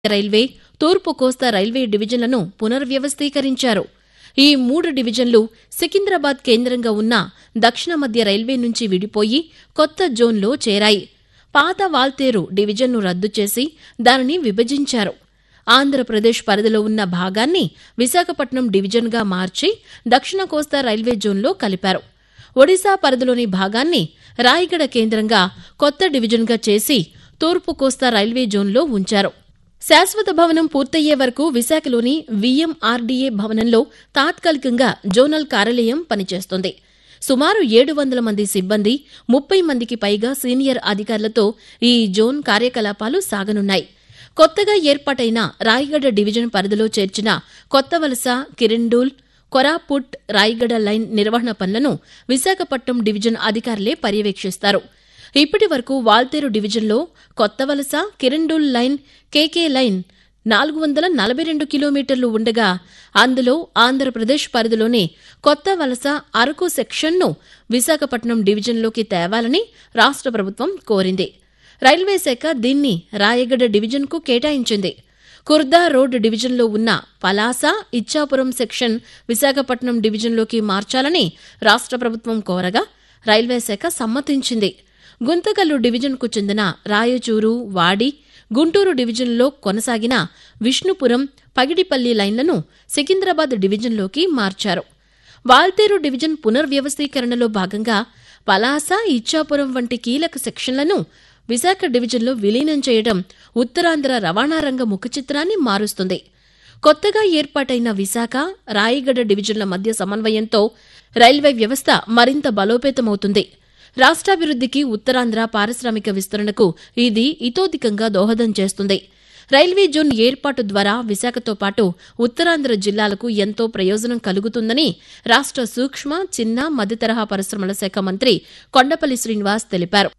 railway తూర్పు కోస్తా railway డివిజన్లను పునర్వ్యవస్థీకరించారు ఈ మూడు డివిజన్లు సికింద్రాబాద్ కేంద్రంగా ఉన్న దక్షిణ మధ్య రైల్వే నుంచి విడిపోయి కొత్త జోన్లో చేరాయి పాత వాల్తేరు డివిజన్ను రద్దు చేసి దానిని విభజించారు ఆంధ్రప్రదేశ్ పరిధిలో ఉన్న భాగాన్ని విశాఖపట్నం డివిజన్గా మార్చి దక్షిణ కోస్తా రైల్వే జోన్లో కలిపారు ఒడిశా పరిధిలోని భాగాన్ని రాయగడ కేంద్రంగా కొత్త డివిజన్గా చేసి తూర్పు కోస్తా రైల్వే జోన్లో ఉంచారు శాశ్వత భవనం పూర్తయ్యే వరకు విశాఖలోని విఎంఆర్డీఏ భవనంలో తాత్కాలికంగా జోనల్ కార్యాలయం పనిచేస్తుంది సుమారు ఏడు వందల మంది సిబ్బంది ముప్పై మందికి పైగా సీనియర్ అధికారులతో ఈ జోన్ కార్యకలాపాలు సాగనున్నాయి కొత్తగా ఏర్పాటైన రాయగడ డివిజన్ పరిధిలో చేర్చిన కొత్త వలస కిరిండూల్ కొరాపుట్ రాయగడ లైన్ నిర్వహణ పనులను విశాఖపట్నం డివిజన్ అధికారులే పర్యవేక్షిస్తారు ఇప్పటి వరకు వాల్తేరు డివిజన్లో కొత్త వలస కిరండూల్ లైన్ కేకే లైన్ నాలుగు వందల నలభై రెండు కిలోమీటర్లు ఉండగా అందులో ఆంధ్రప్రదేశ్ పరిధిలోని కొత్త వలస అరకు సెక్షన్ను విశాఖపట్నం డివిజన్లోకి తేవాలని రాష్ట్ర ప్రభుత్వం కోరింది రైల్వే శాఖ దీన్ని రాయగడ డివిజన్కు కేటాయించింది కుర్దా రోడ్ డివిజన్లో ఉన్న పలాస ఇచ్చాపురం సెక్షన్ విశాఖపట్నం డివిజన్లోకి మార్చాలని రాష్ట్ర ప్రభుత్వం కోరగా రైల్వే శాఖ సమ్మతించింది గుంతకల్లు డివిజన్కు చెందిన రాయచూరు వాడి గుంటూరు డివిజన్లో కొనసాగిన విష్ణుపురం పగిడిపల్లి లైన్లను సికింద్రాబాద్ డివిజన్లోకి మార్చారు వాల్తేరు డివిజన్ పునర్వ్యవస్థీకరణలో భాగంగా పలాస ఇచ్చాపురం వంటి కీలక సెక్షన్లను విశాఖ డివిజన్లో విలీనం చేయడం ఉత్తరాంధ్ర రవాణా రంగ ముఖచిత్రాన్ని మారుస్తుంది కొత్తగా ఏర్పాటైన విశాఖ రాయగడ డివిజన్ల మధ్య సమన్వయంతో రైల్వే వ్యవస్థ మరింత బలోపేతమవుతుంది రాష్ట్రాభివృద్ధికి ఉత్తరాంధ్ర పారిశ్రామిక విస్తరణకు ఇది ఇతోధికంగా దోహదం చేస్తుంది రైల్వే జోన్ ఏర్పాటు ద్వారా విశాఖతో పాటు ఉత్తరాంధ్ర జిల్లాలకు ఎంతో ప్రయోజనం కలుగుతుందని రాష్ట్ర సూక్ష్మ చిన్న మధ్యతరహా పరిశ్రమల శాఖ మంత్రి కొండపల్లి శ్రీనివాస్ తెలిపారు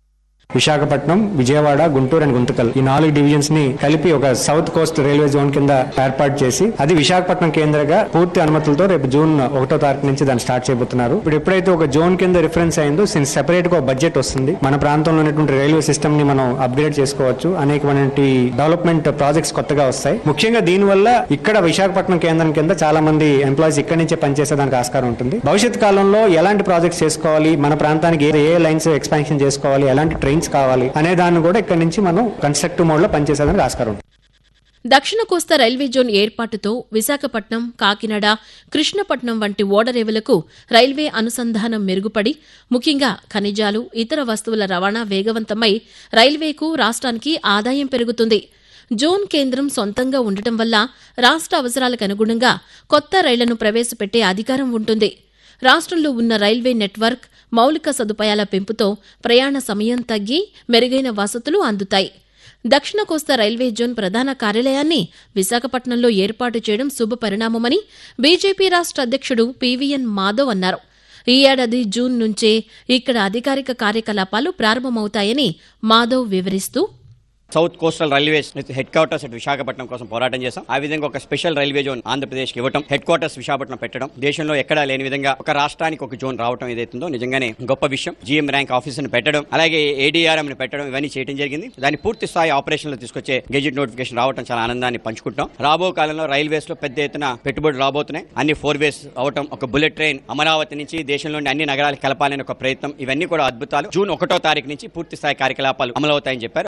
విశాఖపట్నం విజయవాడ గుంటూరు అండ్ గుంతకల్ ఈ నాలుగు డివిజన్స్ ని కలిపి ఒక సౌత్ కోస్ట్ రైల్వే జోన్ కింద ఏర్పాటు చేసి అది విశాఖపట్నం కేంద్రంగా పూర్తి అనుమతులతో రేపు జూన్ ఒకటో తారీఖు నుంచి దాన్ని స్టార్ట్ చేయబోతున్నారు ఇప్పుడు ఎప్పుడైతే ఒక జోన్ కింద రిఫరెన్స్ అయిందో సెపరేట్ గా బడ్జెట్ వస్తుంది మన ప్రాంతంలో ఉన్నటువంటి రైల్వే సిస్టమ్ ని మనం అప్గ్రేడ్ చేసుకోవచ్చు అనేకమైన డెవలప్మెంట్ ప్రాజెక్ట్స్ కొత్తగా వస్తాయి ముఖ్యంగా దీనివల్ల ఇక్కడ విశాఖపట్నం కేంద్రం కింద చాలా మంది ఎంప్లాయీస్ ఇక్కడి నుంచే పనిచేసేదానికి ఆస్కారం ఉంటుంది భవిష్యత్ కాలంలో ఎలాంటి ప్రాజెక్ట్స్ చేసుకోవాలి మన ప్రాంతానికి ఏ ఏ లైన్స్ ఎక్స్పాన్షన్ చేసుకోవాలి ఎలాంటి ట్రైన్స్ కావాలి అనే దాన్ని కూడా ఇక్కడ నుంచి మనం కన్స్ట్రక్టివ్ మోడ్ లో పనిచేసేదానికి ఆస్కారం ఉంటుంది దక్షిణ కోస్తా రైల్వే జోన్ ఏర్పాటుతో విశాఖపట్నం కాకినాడ కృష్ణపట్నం వంటి ఓడరేవులకు రైల్వే అనుసంధానం మెరుగుపడి ముఖ్యంగా ఖనిజాలు ఇతర వస్తువుల రవాణా వేగవంతమై రైల్వేకు రాష్ట్రానికి ఆదాయం పెరుగుతుంది జోన్ కేంద్రం సొంతంగా ఉండటం వల్ల రాష్ట్ర అవసరాలకు అనుగుణంగా కొత్త రైళ్లను ప్రవేశపెట్టే అధికారం ఉంటుంది రాష్ట్రంలో ఉన్న రైల్వే నెట్వర్క్ మౌలిక సదుపాయాల పెంపుతో ప్రయాణ సమయం తగ్గి మెరుగైన వసతులు అందుతాయి దక్షిణ కోస్తా రైల్వే జోన్ ప్రధాన కార్యాలయాన్ని విశాఖపట్నంలో ఏర్పాటు చేయడం శుభ పరిణామమని బీజేపీ రాష్ట్ర అధ్యక్షుడు పీవీఎన్ మాధవ్ అన్నారు ఈ ఏడాది జూన్ నుంచే ఇక్కడ అధికారిక కార్యకలాపాలు ప్రారంభమవుతాయని మాధవ్ వివరిస్తూ south coastal railways headquarters at Visakhapatnam కోసం పోరాటం చేశాం ఆ విధంగా ఒక స్పెషల్ రైల్వే జోన్ ఆంధ్రప్రదేశ్ కి ఇవ్వటం హెడ్ క్వార్టర్స్ విశాఖపట్నం పెట్టడం దేశంలో ఎక్కడా లేని విధంగా ఒక రాష్ట్రానికి ఒక జోన్ రావడం ఏదైతుందో నిజంగానే గొప్ప విషయం జీఎం ర్యాంక్ ఆఫీసును పెట్టడం అలాగే ఏడీఆర్ఎం ని పెట్టడం ఇవన్నీ చేయడం జరిగింది దాని పూర్తి స్థాయి ఆపరేషన్ లో తీసుకొచ్చే గెజిట్ నోటిఫికేషన్ రావడం చాలా ఆనందాన్ని పంచుకుంటాం రాబో కాలంలో రైల్వేస్ లో పెద్ద ఎత్తున పెట్టుబడులు రాబోతున్నాయి అన్ని ఫోర్ వేస్ అవటం ఒక బుల్లెట్ ట్రైన్ అమరావతి నుంచి దేశంలోని అన్ని నగరాలకు కలపాలని ఒక ప్రయత్నం ఇవన్నీ కూడా అద్భుతాలు జూన్ ఒకటో తారీఖు నుంచి పూర్తి స్థాయి కార్యకలాపాలు అమలవుతాయని చెప్పారు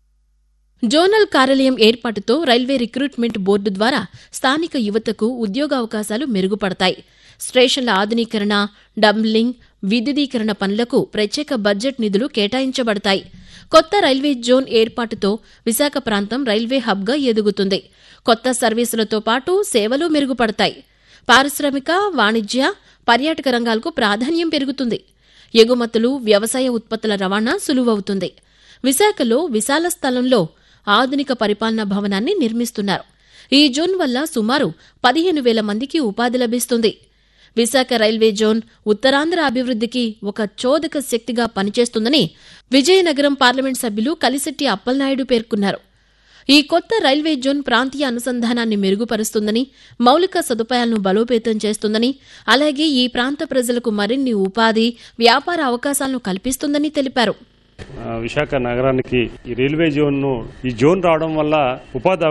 జోనల్ కార్యాలయం ఏర్పాటుతో రైల్వే రిక్రూట్మెంట్ బోర్డు ద్వారా స్థానిక యువతకు ఉద్యోగావకాశాలు మెరుగుపడతాయి స్టేషన్ల ఆధునీకరణ డంబ్లింగ్ విద్యుదీకరణ పనులకు ప్రత్యేక బడ్జెట్ నిధులు కేటాయించబడతాయి కొత్త రైల్వే జోన్ ఏర్పాటుతో విశాఖ ప్రాంతం రైల్వే హబ్గా ఎదుగుతుంది కొత్త సర్వీసులతో పాటు సేవలు మెరుగుపడతాయి పారిశ్రామిక వాణిజ్య పర్యాటక రంగాలకు ప్రాధాన్యం పెరుగుతుంది ఎగుమతులు వ్యవసాయ ఉత్పత్తుల రవాణా సులువవుతుంది విశాఖలో విశాల స్థలంలో ఆధునిక పరిపాలనా భవనాన్ని నిర్మిస్తున్నారు ఈ జోన్ వల్ల సుమారు పదిహేను వేల మందికి ఉపాధి లభిస్తుంది విశాఖ రైల్వే జోన్ ఉత్తరాంధ్ర అభివృద్ధికి ఒక చోదక శక్తిగా పనిచేస్తుందని విజయనగరం పార్లమెంట్ సభ్యులు కలిశెట్టి అప్పలనాయుడు పేర్కొన్నారు ఈ కొత్త రైల్వే జోన్ ప్రాంతీయ అనుసంధానాన్ని మెరుగుపరుస్తుందని మౌలిక సదుపాయాలను బలోపేతం చేస్తుందని అలాగే ఈ ప్రాంత ప్రజలకు మరిన్ని ఉపాధి వ్యాపార అవకాశాలను కల్పిస్తుందని తెలిపారు ఆ, విశాఖ నగరానికి ఈ రైల్వే జోన్ ను ఈ జోన్ రావడం వల్ల ఉపాధి